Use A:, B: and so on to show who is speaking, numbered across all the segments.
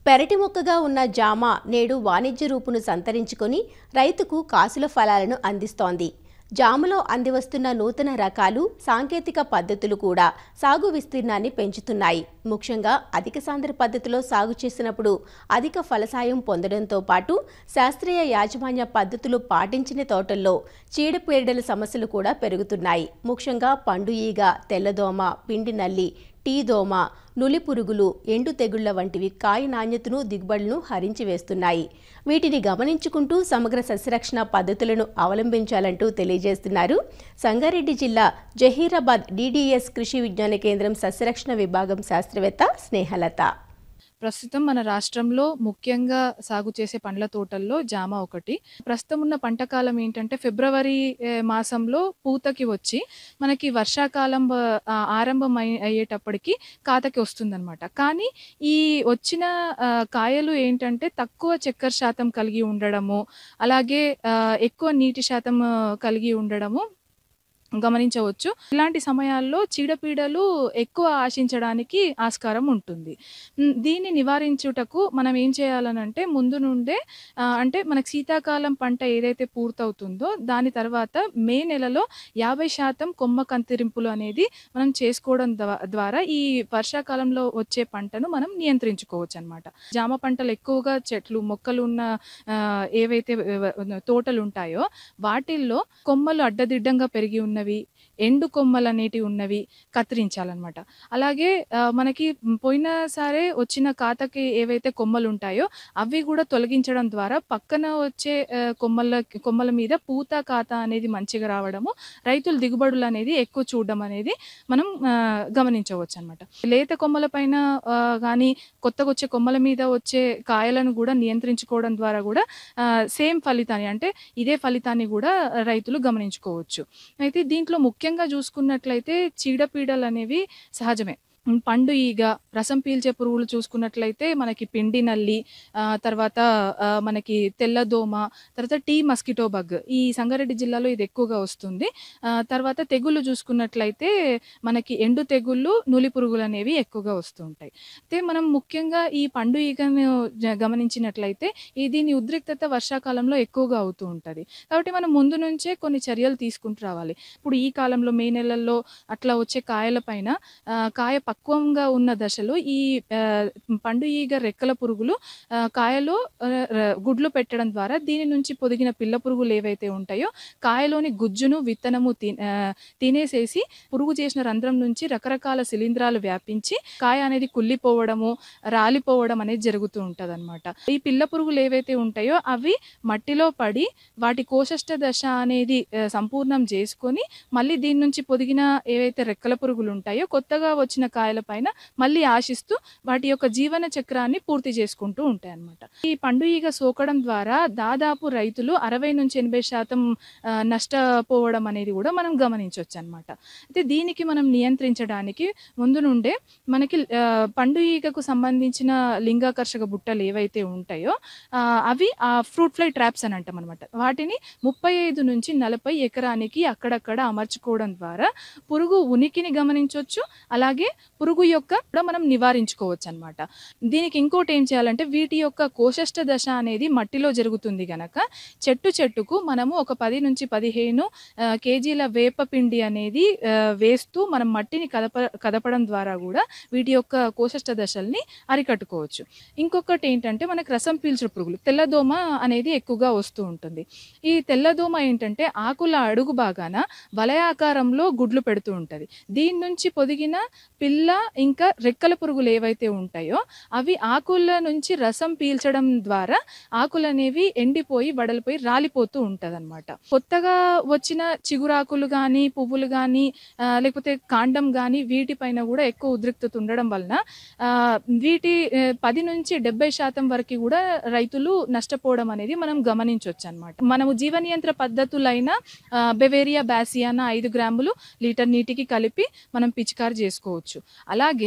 A: పెరటి మొక్కగా ఉన్న జామ నేడు వాణిజ్య రూపును సంతరించుకొని రైతుకు కాసుల ఫలాలను అందిస్తోంది జామలో అందివస్తున్న నూతన రకాలు సాంకేతిక పద్ధతులు కూడా సాగు విస్తీర్ణాన్ని పెంచుతున్నాయి ముఖ్యంగా అధిక సాంద్ర పద్ధతిలో సాగు చేసినప్పుడు అధిక ఫలసాయం పొందడంతో పాటు శాస్త్రీయ యాజమాన్య పద్ధతులు పాటించిన తోటల్లో చీడపీడల సమస్యలు కూడా పెరుగుతున్నాయి ముఖ్యంగా పండు ఈగ తెల్లదోమ పిండి నల్లి టీ దోమ నులి పురుగులు ఎండు తెగుళ్ల వంటివి కాయ నాణ్యతను దిగుబడులను హరించి వేస్తున్నాయి వీటిని గమనించుకుంటూ సమగ్ర సస్యరక్షణ పద్ధతులను అవలంబించాలంటూ తెలియజేస్తున్నారు సంగారెడ్డి జిల్లా జహీరాబాద్ డిడిఎస్ కృషి విజ్ఞాన కేంద్రం సస్యరక్షణ విభాగం శాస్త్రవేత్త స్నేహలత
B: ప్రస్తుతం మన రాష్ట్రంలో ముఖ్యంగా సాగు చేసే పండ్ల తోటల్లో జామ ఒకటి ప్రస్తుతం ఉన్న పంట కాలం ఏంటంటే ఫిబ్రవరి ఏ, మాసంలో పూతకి వచ్చి మనకి వర్షాకాలం ఆ, ఆరంభం అయ్యే- అయ్యేటప్పటికి కాతకి వస్తుందన్నమాట కానీ ఈ వచ్చిన ఆ, కాయలు ఏంటంటే తక్కువ చక్కెర శాతం కలిగి ఉండడము అలాగే ఆ, ఎక్కువ నీటి శాతం ఆ, కలిగి ఉండడము గమనించవచ్చు ఇలాంటి సమయాల్లో చీడపీడలు ఎక్కువ ఆశించడానికి ఆస్కారం ఉంటుంది ఉమ్, దీన్ని నివారించుటకు మనం ఏం చేయాలనంటే ముందు నుండే ఆ, అంటే మనకు శీతాకాలం పంట ఏదైతే పూర్తవుతుందో దాని తర్వాత మే నెలలో యాభై శాతం కొమ్మ కంతిరింపులు అనేది మనం చేసుకోవడం ద్వా- ద్వారా ఈ వర్షాకాలంలో వచ్చే పంటను మనం నియంత్రించుకోవచ్చు అనమాట జామ పంటలు ఎక్కువగా చెట్లు మొక్కలు ఉన్న ఆ, ఏవైతే ఆ, తోటలు ఉంటాయో వాటిల్లో కొమ్మలు అడ్డదిడ్డంగా పెరిగి ఉన్నవి ఎండు కొమ్మలు అనేటివి ఉన్నవి కత్తిరించాలన్నమాట అలాగే ఆ, మనకి పోయినసారే వచ్చిన కాతకి ఏవైతే కొమ్మలు ఉంటాయో అవి కూడా తొలగించడం ద్వారా పక్కన వచ్చే ఆ, కొమ్మల కొమ్మల మీద పూత కాత అనేది మంచిగా రావడము రైతుల దిగుబడులు అనేది ఎక్కువ చూడడం అనేది మనం ఆ, గమనించవచ్చు అనమాట లేత కొమ్మల పైన కానీ కొత్తగా వచ్చే కొమ్మల మీద వచ్చే కాయలను కూడా నియంత్రించుకోవడం ద్వారా కూడా సేమ్ ఫలితాన్ని అంటే ఇదే ఫలితాన్ని కూడా రైతులు గమనించుకోవచ్చు అయితే దీంట్లో ముఖ్యంగా చూసుకున్నట్లయితే చీడపీడలు అనేవి సహజమే ఉమ్, పండు ఈగ రసం పీల్చే పురుగులు చూసుకున్నట్లయితే మనకి పిండి నల్లి ఆ, తర్వాత ఆ, మనకి తెల్లదోమ తర్వాత టీ మస్కిటో బగ్ ఈ సంగారెడ్డి జిల్లాలో ఇది ఎక్కువగా వస్తుంది ఆ, తర్వాత తెగుళ్ళు చూసుకున్నట్లయితే మనకి ఎండు తెగుళ్ళు నులి పురుగులు అనేవి ఎక్కువగా వస్తూ ఉంటాయి అయితే మనం ముఖ్యంగా ఈ పండు ఈగను జ- గమనించినట్లయితే ఈ దీని ఉద్రిక్తత వర్షాకాలంలో ఎక్కువగా అవుతూ ఉంటుంది కాబట్టి మనం ముందు నుంచే కొన్ని చర్యలు తీసుకుంటూ రావాలి ఇప్పుడు ఈ కాలంలో మే నెలల్లో అట్లా వచ్చే కాయల పైన ఆ, కాయ పక్వంగా ఉన్న దశలో ఈ ఆ, పండు ఈగ రెక్కల పురుగులు ఆ, కాయలో ఆ, ర- గుడ్లు పెట్టడం ద్వారా దీని నుంచి పొదిగిన పిల్ల పురుగులు ఏవైతే ఉంటాయో కాయలోని గుజ్జును విత్తనము తి- ఆ, తినేసేసి పురుగు చేసిన రంధ్రం నుంచి రకరకాల శిలీంధ్రాలు వ్యాపించి కాయ అనేది కుళ్ళిపోవడము రాలిపోవడం అనేది జరుగుతూ ఉంటది ఈ పిల్ల పురుగులు ఏవైతే ఉంటాయో అవి మట్టిలో పడి వాటి కోశస్థ దశ అనేది ఆ, సంపూర్ణం చేసుకొని మళ్ళీ దీని నుంచి పొదిగిన ఏవైతే రెక్కల పురుగులు ఉంటాయో కొత్తగా వచ్చిన కాయల పైన మళ్ళీ ఆశిస్తూ వాటి యొక్క జీవన చక్రాన్ని పూర్తి చేసుకుంటూ ఉంటాయి అన్నమాట ఈ పండు ఈగ సోకడం ద్వారా దాదాపు రైతులు అరవై నుంచి ఎనభై శాతం ఆ, నష్టపోవడం అనేది కూడా మనం గమనించవచ్చు అనమాట అయితే దీనికి మనం నియంత్రించడానికి ముందు నుండే మనకి ఆ, పండు ఈగకు సంబంధించిన లింగాకర్షక బుట్టలు ఏవైతే ఉంటాయో ఆ, అవి ఆ ఫ్రూట్ ఫ్లై ట్రాప్స్ అని అంటాం అనమాట వాటిని ముప్పై ఐదు నుంచి నలభై ఎకరానికి అక్కడక్కడ అమర్చుకోవడం ద్వారా పురుగు ఉనికిని గమనించవచ్చు అలాగే పురుగు యొక్క కూడా మనం నివారించుకోవచ్చు అనమాట దీనికి ఇంకోటి ఏం చేయాలంటే వీటి యొక్క కోశస్థ దశ అనేది మట్టిలో జరుగుతుంది గనక చెట్టు చెట్టుకు మనము ఒక పది నుంచి పదిహేను ఆ, కేజీల వేప పిండి అనేది ఆ, వేస్తూ మనం మట్టిని కదప కదపడం ద్వారా కూడా వీటి యొక్క కోశస్థ దశల్ని అరికట్టుకోవచ్చు ఇంకొకటి ఏంటంటే మనకు రసం పీల్చే పురుగులు తెల్లదోమ అనేది ఎక్కువగా వస్తూ ఉంటుంది ఈ తెల్లదోమ ఏంటంటే ఆకుల అడుగు భాగాన వలయాకారంలో గుడ్లు పెడుతూ ఉంటుంది దీని నుంచి పొదిగిన పిల్ల ఇంకా రెక్కల పురుగులు ఏవైతే ఉంటాయో అవి ఆకుల నుంచి రసం పీల్చడం ద్వారా ఆకులు అనేవి ఎండిపోయి వడలిపోయి రాలిపోతూ ఉంటది కొత్తగా వచ్చిన చిగురాకులు కానీ పువ్వులు కానీ లేకపోతే కాండం కానీ వీటిపైన కూడా ఎక్కువ ఉద్రిక్తత ఉండడం వలన ఆ, వీటి ఆ, పది నుంచి డెబ్బై శాతం వరకు కూడా రైతులు నష్టపోవడం అనేది మనం గమనించవచ్చు అనమాట మనము జీవ నియంత్ర పద్ధతులైన ఆ, బెవేరియా బ్యాసియానా ఐదు గ్రాములు లీటర్ నీటికి కలిపి మనం పిచికారి చేసుకోవచ్చు అలాగే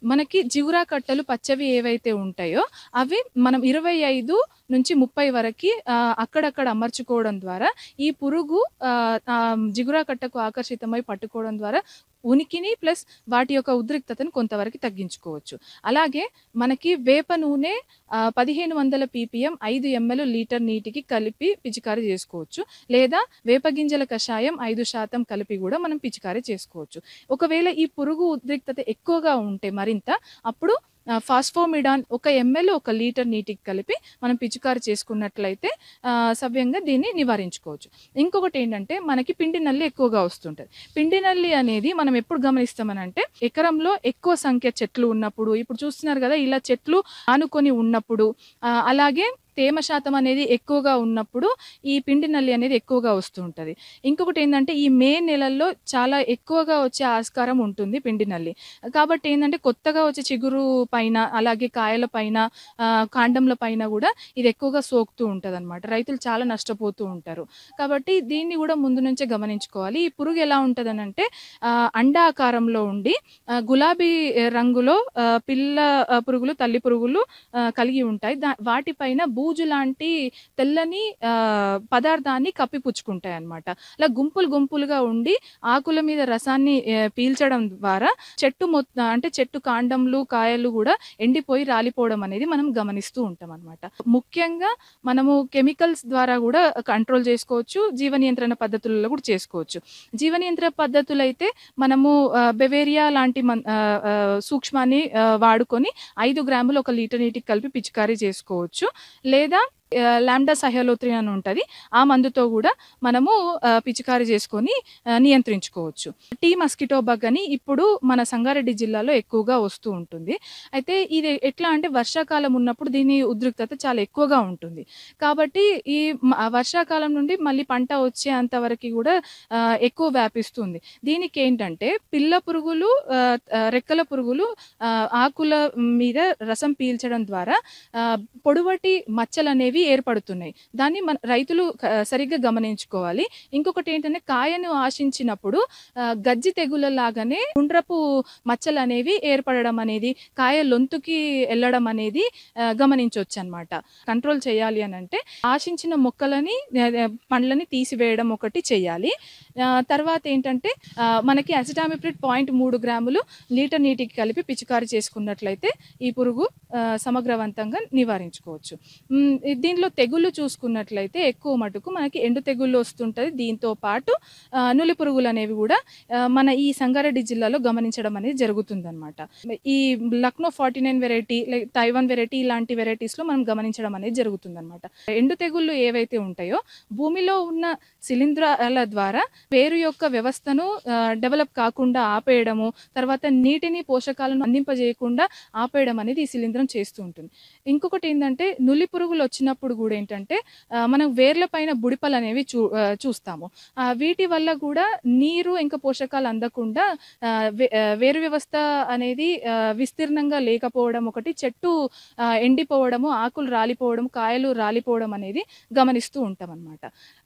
B: మనకి జిగురా కట్టలు పచ్చవి ఏవైతే ఉంటాయో అవి మనం ఇరవై ఐదు నుంచి ముప్పై వరకు అక్కడక్కడ అమర్చుకోవడం ద్వారా ఈ పురుగు ఆ, ఆ, జిగురా కట్టకు ఆకర్షితమై పట్టుకోవడం ద్వారా ఉనికిని ప్లస్ వాటి యొక్క ఉద్రిక్తతను కొంతవరకు తగ్గించుకోవచ్చు అలాగే మనకి వేప నూనె ఆ, పదిహేను వందల పీపీఎం ఐదు ఎంఎల్ లీటర్ నీటికి కలిపి పిచికారీ చేసుకోవచ్చు లేదా వేప గింజల కషాయం ఐదు శాతం కలిపి కూడా మనం పిచికారీ చేసుకోవచ్చు ఒకవేళ ఈ పురుగు ఉద్రిక్తత ఎక్కువగా ఉంటే మరింత అప్పుడు ఆ, ఫాస్ఫోమిడాన్ ఒక ఎంఎల్ ఒక లీటర్ నీటికి కలిపి మనం పిచికారి చేసుకున్నట్లయితే ఆ, సవ్యంగా దీన్ని నివారించుకోవచ్చు ఇంకొకటి ఏంటంటే మనకి పిండి నల్లి ఎక్కువగా వస్తుంటది పిండి నల్లి అనేది మనం ఎప్పుడు గమనిస్తామనంటే ఎకరంలో ఎక్కువ సంఖ్య చెట్లు ఉన్నప్పుడు ఇప్పుడు చూస్తున్నారు కదా ఇలా చెట్లు ఆనుకొని ఉన్నప్పుడు ఆ, అలాగే తేమ శాతం అనేది ఎక్కువగా ఉన్నప్పుడు ఈ పిండి నల్లి అనేది ఎక్కువగా వస్తూ ఉంటుంది ఇంకొకటి ఏంటంటే ఈ మే నెలల్లో చాలా ఎక్కువగా వచ్చే ఆస్కారం ఉంటుంది పిండి నల్లి కాబట్టి ఏంటంటే కొత్తగా వచ్చే చిగురు పైన అలాగే కాయల పైన ఆ, కాండంల పైన కూడా ఇది ఎక్కువగా సోకుతూ ఉంటుంది అనమాట రైతులు చాలా నష్టపోతూ ఉంటారు కాబట్టి దీన్ని కూడా ముందు నుంచే గమనించుకోవాలి ఈ పురుగు ఎలా ఉంటుంది అంటే అండాకారంలో ఉండి ఆ, గులాబీ ఆ, రంగులో ఆ, పిల్ల ఆ, పురుగులు తల్లి పురుగులు ఆ, కలిగి ఉంటాయి దా వాటిపైన బూజు లాంటి తెల్లని ఆ, పదార్థాన్ని కప్పిపుచ్చుకుంటాయి అన్నమాట అలా గుంపులు గుంపులుగా ఉండి ఆకుల మీద రసాన్ని ఆ, పీల్చడం ద్వారా చెట్టు మొత్తం అంటే చెట్టు కాండంలు కాయలు కూడా ఎండిపోయి రాలిపోవడం అనేది మనం గమనిస్తూ ఉంటాం అనమాట ముఖ్యంగా మనము కెమికల్స్ ద్వారా కూడా కంట్రోల్ చేసుకోవచ్చు జీవ నియంత్రణ పద్ధతులలో కూడా చేసుకోవచ్చు జీవ నియంత్రణ పద్ధతులు అయితే మనము ఆ, బెవేరియా లాంటి మన్- ఆ, ఆ, సూక్ష్మాన్ని ఆ, వాడుకొని ఐదు గ్రాములు ఒక లీటర్ నీటికి కలిపి పిచికారీ చేసుకోవచ్చు లేదా ఆ, లాంబ్డా సహలోత్రి అని ఉంటుంది ఆ మందుతో కూడా మనము ఆ, పిచికారీ చేసుకొని ఆ, నియంత్రించుకోవచ్చు టీ మస్కిటో బగ్ అని ఇప్పుడు మన సంగారెడ్డి జిల్లాలో ఎక్కువగా వస్తూ ఉంటుంది అయితే ఇది ఎట్లా అంటే వర్షాకాలం ఉన్నప్పుడు దీని ఉద్రిక్తత చాలా ఎక్కువగా ఉంటుంది కాబట్టి ఈ మ- వర్షాకాలం నుండి మళ్ళీ పంట వచ్చేంత వరకు కూడా ఆ, ఎక్కువ వ్యాపిస్తుంది దీనికి ఏంటంటే పిల్ల పురుగులు ఆ, ఆ, రెక్కల పురుగులు ఆ, ఆకుల మీద రసం పీల్చడం ద్వారా ఆ, పొడవటి మచ్చలు అనేవి ఏర్పడుతున్నాయి దాన్ని మన రైతులు క- సరిగ్గా గమనించుకోవాలి ఇంకొకటి ఏంటంటే కాయను ఆశించినప్పుడు ఆ, గజ్జి తెగుల లాగానే గుండ్రపు మచ్చలు అనేవి ఏర్పడడం అనేది కాయ లొంతుకి వెళ్ళడం అనేది గమనించవచ్చు అనమాట కంట్రోల్ చేయాలి అని అంటే ఆశించిన మొక్కలని ఆ, ఆ, పండ్లని తీసివేయడం ఒకటి చేయాలి ఆ, తర్వాత ఏంటంటే ఆ, మనకి అసిటామిప్రిడ్ పాయింట్ మూడు గ్రాములు లీటర్ నీటికి కలిపి పిచికారి చేసుకున్నట్లయితే ఈ పురుగు ఆ, సమగ్రవంతంగా నివారించుకోవచ్చు మ్, దీనిలో తెగుళ్ళు చూసుకున్నట్లయితే ఎక్కువ మటుకు మనకి ఎండు తెగుళ్ళు వస్తుంటది దీంతో పాటు ఆ, నులి పురుగులు అనేవి కూడా ఆ, మన ఈ సంగారెడ్డి జిల్లాలో గమనించడం అనేది జరుగుతుందన్నమాట ఈ Lucknow forty nine variety Taiwan variety ఇలాంటి వెరైటీస్ లో మనం గమనించడం అనేది జరుగుతుందన్నమాట ఎండు తెగుళ్ళు ఏవైతే ఉంటాయో భూమిలో ఉన్న శిలీంధ్రాల ద్వారా వేరు యొక్క వ్యవస్థను డెవలప్ కాకుండా ఆపేయడము తర్వాత నీటిని పోషకాలను అందింపజేయకుండా ఆపేయడం అనేది ఈ శిలీంధ్రం చేస్తూ ఉంటుంది ఇంకొకటి ఏంటంటే నులి పురుగులు వచ్చినప్పుడు కూడా ఏంటంటే ఆ, మనం వేర్ల పైన బుడిపలు అనేవి చూ ఆ, చూస్తాము ఆ, వీటి వల్ల కూడా నీరు ఇంకా పోషకాలు అందకుండా ఆ, వే- ఆ, వేరు వ్యవస్థ అనేది ఆ, విస్తీర్ణంగా లేకపోవడం ఒకటి చెట్టు ఆ, ఎండిపోవడము ఆకులు రాలిపోవడం కాయలు రాలిపోవడం అనేది గమనిస్తూ ఉంటాం అనమాట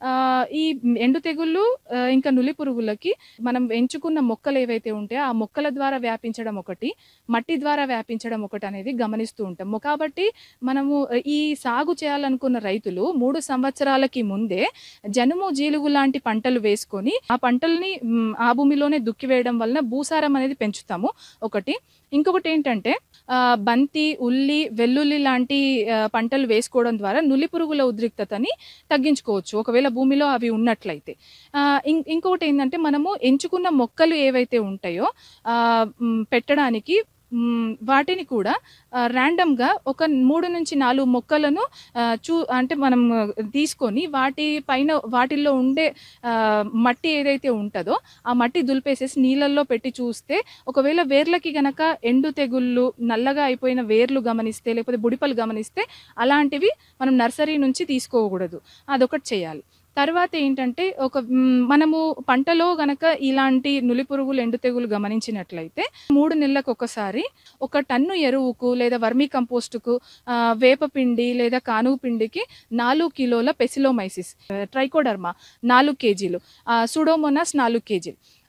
B: ఈ ఎండు తెగుళ్ళు ఆ, ఇంకా నులి పురుగులకి మనం ఎంచుకున్న మొక్కలు ఏవైతే ఉంటాయో ఆ మొక్కల ద్వారా వ్యాపించడం ఒకటి మట్టి ద్వారా వ్యాపించడం ఒకటి అనేది గమనిస్తూ ఉంటాం మొ- కాబట్టి మనము ఈ సాగు చేయాలనుకున్న రైతులు మూడు సంవత్సరాలకి ముందే జనుము జీలుగు లాంటి పంటలు వేసుకొని ఆ పంటల్ని మ్, ఆ భూమిలోనే దుక్కివేయడం వలన భూసారం అనేది పెంచుతాము ఒకటి ఇంకొకటి ఏంటంటే ఆ, బంతి ఉల్లి వెల్లుల్లి లాంటి ఆ, పంటలు వేసుకోవడం ద్వారా నులి పురుగుల ఉద్రిక్తతని తగ్గించుకోవచ్చు ఒకవేళ భూమిలో అవి ఉన్నట్లయితే ఆ, ఇం- ఇంకొకటి ఏంటంటే మనము ఎంచుకున్న మొక్కలు ఏవైతే ఉంటాయో ఆ, మ్, పెట్టడానికి మ్, వాటిని కూడా ర్యాండమ్ గా ఒక మూడు నుంచి నాలుగు మొక్కలను ఆ, చూ అంటే మనం ఆ, తీసుకొని వాటి పైన వాటిల్లో ఉండే ఆ, మట్టి ఏదైతే ఉంటుందో ఆ మట్టి దులిపేసేసి నీళ్ళల్లో పెట్టి చూస్తే ఒకవేళ వేర్లకి గనక ఎండు తెగుళ్ళు నల్లగా అయిపోయిన వేర్లు గమనిస్తే లేకపోతే బుడిపలు గమనిస్తే అలాంటివి మనం నర్సరీ నుంచి తీసుకోకూడదు అదొకటి చేయాలి తర్వాత ఏంటంటే ఒక మ్, మనము పంటలో గనక ఇలాంటి నులి పురుగులు ఎండు తెగులు గమనించినట్లయితే మూడు నెలలకు ఒకసారి ఒక టన్ను ఎరువుకు లేదా వర్మీ కంపోస్టుకు ఆ, వేప పిండి లేదా కానుగు పిండికి నాలుగు కిలోల పెసిలోమైసిస్ ట్రైకోడర్మా నాలుగు కేజీలు సూడోమోనాస్ నాలుగు కేజీలు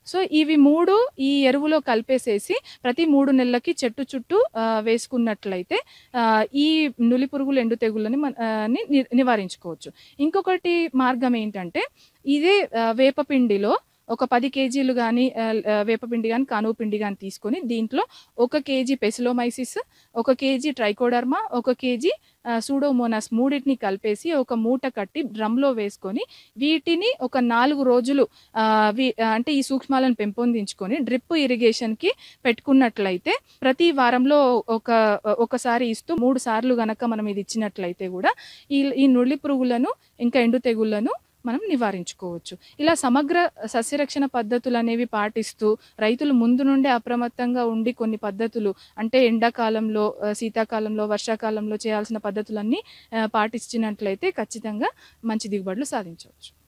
B: సో ఇవి మూడు ఈ ఎరువులో కలిపేసేసి ప్రతి మూడు నెలలకి చెట్టు చుట్టూ ఆ, వేసుకున్నట్లయితే ఆ, ఈ నులి పురుగులు ఎండు తెగుళ్ళని మన ఆ, ని ని- నివారించుకోవచ్చు ఇంకొకటి మార్గం ఏంటంటే ఇదే ఆ, వేపపిండిలో ఒక పది కేజీలు కానీ వేపపిండి కానీ కానువ పిండి కానీ తీసుకొని దీంట్లో ఒక కేజీ పెసిలోమైసిస్ ఒక కేజీ ట్రైకోడర్మా ఒక కేజీ సూడోమోనాస్ మూడింటిని కలిపేసి ఒక మూట కట్టి డ్రమ్లో వేసుకొని వీటిని ఒక నాలుగు రోజులు ఆ, వి- ఆ, అంటే ఈ సూక్ష్మాలను పెంపొందించుకొని డ్రిప్ ఇరిగేషన్కి పెట్టుకున్నట్లయితే ప్రతి వారంలో ఒక ఒకసారి ఇస్తూ మూడు సార్లు గనక మనం ఇది ఇచ్చినట్లయితే కూడా ఈ ఈ నులి పురుగులను ఇంకా ఎండు తెగుళ్లను మనం నివారించుకోవచ్చు ఇలా సమగ్ర సస్యరక్షణ పద్ధతులు అనేవి పాటిస్తూ రైతులు ముందు నుండే అప్రమత్తంగా ఉండి కొన్ని పద్ధతులు అంటే ఎండాకాలంలో ఆ, శీతాకాలంలో వర్షాకాలంలో చేయాల్సిన పద్ధతులన్నీ ఆ, పాటించినట్లయితే ఖచ్చితంగా మంచి దిగుబడులు సాధించవచ్చు